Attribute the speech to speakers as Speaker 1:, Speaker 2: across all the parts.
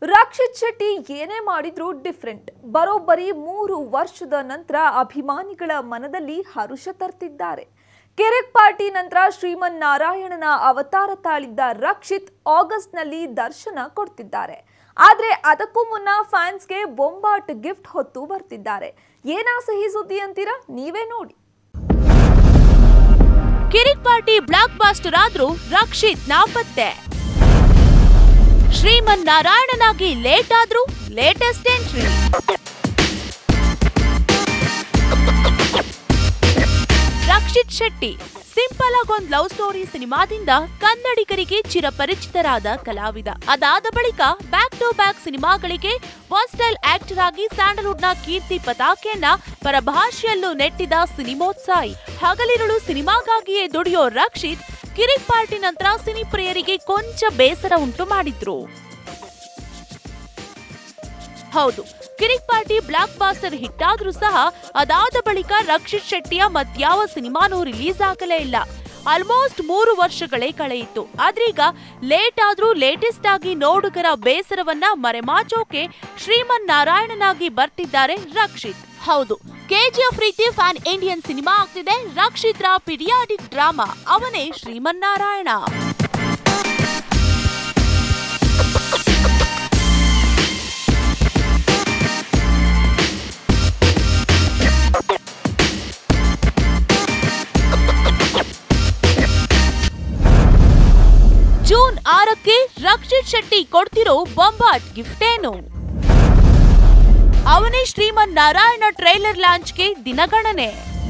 Speaker 1: ರಕ್ಷಿತ್ ಶೆಟ್ಟಿ ಏನೇ ಮಾಡಿದ್ರೂ ಡಿಫ್ರೆಂಟ್ ಬರೋಬ್ಬರಿ ಮೂರು ವರ್ಷದ ನಂತರ ಅಭಿಮಾನಿಗಳ ಮನದಲ್ಲಿ ಹರುಷ ತರ್ತಿದ್ದಾರೆ ಕೆರೆಕ್ ಪಾರ್ಟಿ ನಂತರ ಶ್ರೀಮನ್ ನಾರಾಯಣನ ಅವತಾರ ತಾಳಿದ್ದ ರಕ್ಷಿತ್ ಆಗಸ್ಟ್ನಲ್ಲಿ ದರ್ಶನ ಕೊಡ್ತಿದ್ದಾರೆ ಆದ್ರೆ ಅದಕ್ಕೂ ಮುನ್ನ ಫ್ಯಾನ್ಸ್ಗೆ ಬೊಂಬಾಟ್ ಗಿಫ್ಟ್ ಹೊತ್ತು ಬರ್ತಿದ್ದಾರೆ ಏನಾ ಸಿಹಿ ಸುದ್ದಿ ಅಂತೀರಾ ನೀವೇ ನೋಡಿ
Speaker 2: ಕಿರಿಕ್ ಪಾರ್ಟಿ ಬ್ಲಾಕ್ ಬಾಸ್ಟರ್ ಆದ್ರೂ ರಕ್ಷಿತ್ ನಾಪತ್ತೆ ಶ್ರೀಮನ್ ನಾರಾಯಣನಾಗಿ ಲೇಟ್ ಆದ್ರೂ latest entry Rakshit Shetty simple ಆಗಿ ಒಂದ್ ಲವ್ ಸ್ಟೋರಿ ಸಿನಿಮಾದಿಂದ ಕನ್ನಡಿಗರಿಗೆ ಚಿರಪರಿಚಿತರಾದ ಕಲಾವಿದ ಅದಾದ ಬಳಿಕ ಬ್ಯಾಕ್ ಟು ಬ್ಯಾಕ್ ಸಿನಿಮಾಗಳಿಗೆ ಸ್ಟೈಲ್ ಆಕ್ಟರ್ ಆಗಿ ಸ್ಯಾಂಡಲ್ವುಡ್ ನ ಕೀರ್ತಿ ಪತಾಕೆಯನ್ನ ಪರಭಾಷೆಯಲ್ಲೂ ನೆಟ್ಟಿದ ಸಿನಿಮೋತ್ಸಾಯಿ ಹಗಲಿರುಳು ಸಿನಿಮಾಗಾಗಿಯೇ ದುಡಿಯೋ ರಕ್ಷಿತ್ ಕಿರಿಕ್ ಪಾರ್ಟಿ ನಂತರ ಸಿನಿ ಪ್ರಿಯರಿಗೆ ಕೊಂಚ ಬೇಸರ ಉಂಟು ಮಾಡಿದ್ರು ಹೌದು Kirik Party blockbuster hit ಆದ್ರೂ ಸಹ ಅದಾದ ಬಳಿಕ ರಕ್ಷಿತ್ ಶೆಟ್ಟಿಯ ಮತ್ಯಾವ ಸಿನಿಮಾನೂ ರಿಲೀಸ್ ಆಗಲೇ ಇಲ್ಲ ಆಲ್ಮೋಸ್ಟ್ ಮೂರು ವರ್ಷಗಳೇ ಕಳೆಯಿತು ಆದ್ರೀಗ ಲೇಟ್ ಆದ್ರೂ ಲೇಟೆಸ್ಟ್ ಆಗಿ ನೋಡುಗರ ಬೇಸರವನ್ನ ಮರೆಮಾಚೋಕೆ ಶ್ರೀಮನ್ ನಾರಾಯಣನಾಗಿ ಬರ್ತಿದ್ದಾರೆ ರಕ್ಷಿತ್ ಹೌದು ಕೆಜಿಎಫ್ ರೀತಿ ಫ್ಯಾನ್ ಇಂಡಿಯನ್ ಸಿನಿಮಾ ಆಗ್ತಿದೆ ರಕ್ಷಿತ್ ರ ಪಿರಿಯಾಡಿಕ್ ಡ್ರಾಮಾ ಅವನೇ ಶ್ರೀಮನ್ ನಾರಾಯಣ ಜೂನ್ ಆರಕ್ಕೆ ರಕ್ಷಿತ್ ಶೆಟ್ಟಿ ಕೊಡ್ತಿರೋ ಬೊಂಬಾಟ್ ಗಿಫ್ಟ್ ಏನು ಅವನೇ ಶ್ರೀಮನ್ ನಾರಾಯಣ ಟ್ರೈಲರ್ ಲಾಂಚ್ಗೆ ದಿನಗಣನೆ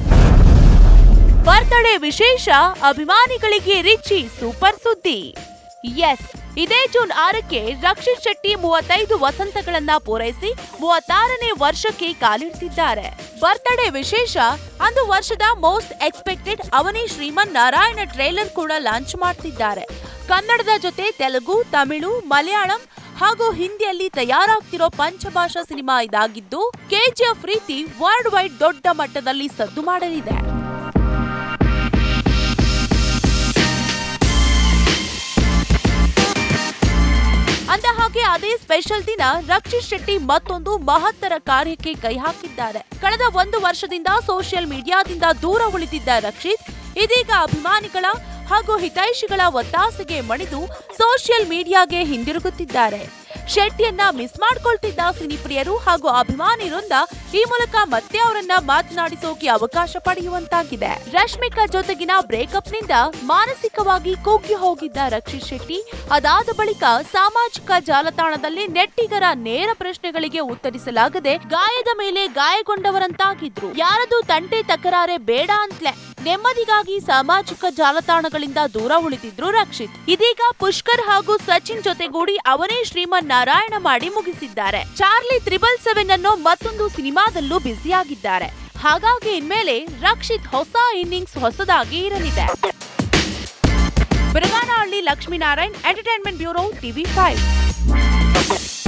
Speaker 2: ಬರ್ತ್ಡೇ ವಿಶೇಷ ಅಭಿಮಾನಿಗಳಿಗೆ ರಿಚಿ ಸೂಪರ್ ಸುದ್ದಿ ಎಸ್ ಇದೇ ಜೂನ್ ಆರಕ್ಕೆ ರಕ್ಷಿತ್ ಶೆಟ್ಟಿ ಮೂವತ್ತೈದು ವಸಂತಗಳನ್ನ ಪೂರೈಸಿ ಮೂವತ್ತಾರನೇ ವರ್ಷಕ್ಕೆ ಕಾಲಿಡ್ತಿದ್ದಾರೆ ಬರ್ತ್ಡೇ ವಿಶೇಷ ಅಂದು ವರ್ಷದ ಮೋಸ್ಟ್ ಎಕ್ಸ್ಪೆಕ್ಟೆಡ್ ಅವನೇ ಶ್ರೀಮನ್ ನಾರಾಯಣ ಟ್ರೈಲರ್ ಕೂಡ ಲಾಂಚ್ ಮಾಡ್ತಿದ್ದಾರೆ ಕನ್ನಡದ ಜೊತೆ ತೆಲುಗು ತಮಿಳು ಮಲಯಾಳಂ ಹಾಗೂ ಹಿಂದಿಯಲ್ಲಿ ತಯಾರಾಗ್ತಿರೋ ಪಂಚಭಾಷಾ ಸಿನಿಮಾ ಇದಾಗಿದ್ದು ಕೆಜಿಎಫ್ ರೀತಿ ವರ್ಲ್ಡ್ ವೈಡ್ ದೊಡ್ಡ ಮಟ್ಟದಲ್ಲಿ ಸದ್ದು ಮಾಡಲಿದೆ ಅಂದ ಹಾಗೆ ಅದೇ ಸ್ಪೆಷಲ್ ದಿನ ರಕ್ಷಿತ್ ಶೆಟ್ಟಿ ಮತ್ತೊಂದು ಮಹತ್ತರ ಕಾರ್ಯಕ್ಕೆ ಕೈ ಹಾಕಿದ್ದಾರೆ ಕಳೆದ ಒಂದು ವರ್ಷದಿಂದ ಸೋಷಿಯಲ್ ಮೀಡಿಯಾದಿಂದ ದೂರ ಉಳಿದಿದ್ದ ರಕ್ಷಿತ್ ಇದೀಗ ಅಭಿಮಾನಿಗಳ ಹಾಗೂ ಹಿತೈಷಿಗಳ ಒತ್ತಾಸೆಗೆ ಮಣಿದು ಸೋಷಿಯಲ್ ಮೀಡಿಯಾಗೆ ಹಿಂದಿರುಗುತ್ತಿದ್ದಾರೆ ಶೆಟ್ಟಿಯನ್ನ ಮಿಸ್ ಮಾಡ್ಕೊಳ್ತಿದ್ದ ಸಿನಿಪ್ರಿಯರು ಹಾಗೂ ಅಭಿಮಾನಿ ವೃಂದ ಈ ಮೂಲಕ ಮತ್ತೆ ಅವರನ್ನ ಮಾತನಾಡಿಸೋಕೆ ಅವಕಾಶ ಪಡೆಯುವಂತಾಗಿದೆ ರಶ್ಮಿಕಾ ಜೊತೆಗಿನ ಬ್ರೇಕಪ್ ನಿಂದ ಮಾನಸಿಕವಾಗಿ ಕುಗ್ಗಿ ಹೋಗಿದ್ದ ರಕ್ಷಿತ್ ಶೆಟ್ಟಿ ಅದಾದ ಬಳಿಕ ಸಾಮಾಜಿಕ ಜಾಲತಾಣದಲ್ಲಿ ನೆಟ್ಟಿಗರ ನೇರ ಪ್ರಶ್ನೆಗಳಿಗೆ ಉತ್ತರಿಸಲಾಗದೆ ಗಾಯದ ಮೇಲೆ ಗಾಯಗೊಂಡವರಂತಾಗಿದ್ರು ಯಾರದು ತಂಟೆ ತಕರಾರೆ ಬೇಡ ಅಂತ್ಲೆ ನೆಮ್ಮದಿಗಾಗಿ ಸಾಮಾಜಿಕ ಜಾಲತಾಣಗಳಿಂದ ದೂರ ಉಳಿದಿದ್ರು ರಕ್ಷಿತ್ ಇದೀಗ ಪುಷ್ಕರ್ ಹಾಗೂ ಸಚಿನ್ ಜೊತೆಗೂಡಿ ಅವನೇ ಶ್ರೀಮನ್ ನಾರಾಯಣ ಮಾಡಿ ಮುಗಿಸಿದ್ದಾರೆ ಚಾರ್ಲಿ ತ್ರಿಬಲ್ ಸೆವೆನ್ ಅನ್ನೋ ಮತ್ತೊಂದು ಸಿನಿಮಾದಲ್ಲೂ ಬ್ಯುಸಿಯಾಗಿದ್ದಾರೆ ಹಾಗಾಗಿ ಇನ್ಮೇಲೆ ರಕ್ಷಿತ್ ಹೊಸ ಇನ್ನಿಂಗ್ಸ್ ಹೊಸದಾಗಿ ಇರಲಿದೆ Biraganahalli Lakshminarayan entertainment bureau TV five